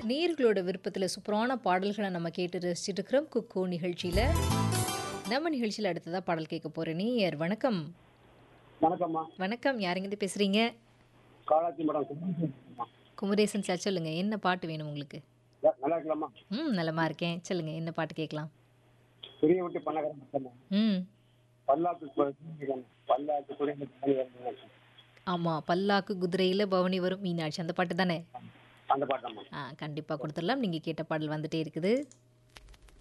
நேர்களோட விருப்பத்தில் சூப்பரான பாடல்களை நம்ம கேட்டு ரசிச்சுட்டு இருக்கிறோம் குக்கு நிகழ்ச்சியில் நம்ம நிகழ்ச்சியில் அடுத்ததாக பாடல் கேட்க போகிற நீயர் வணக்கம் வணக்கம்மா வணக்கம் யாருங்கிட்ட பேசுகிறீங்க காலாச்சி மேடம் சுப்பிரமணியம்மா. குமரேசன் சார் சொல்லுங்க என்ன பாட்டு வேணும் உங்களுக்கு சார், நல்லா இருக்கலாமா ம் நலமா இருக்கேன் சொல்லுங்க என்ன பாட்டு கேட்கலாம் பெரிய விட்டு பண்ணக்கார மக்கள் ம் பல்லாக்கு கு- பல்லாக்கு குறைந்த ஆமாம் பல்லாக்கு குதிரையில் பவனி வரும் மீனாட்சி அந்த பாட்டு தானே அந்த பாட்டம்மா ஆ கண்டிப்பாக கொடுத்துடலாம் நீங்கள் கேட்ட பாடல் வந்துட்டே இருக்குது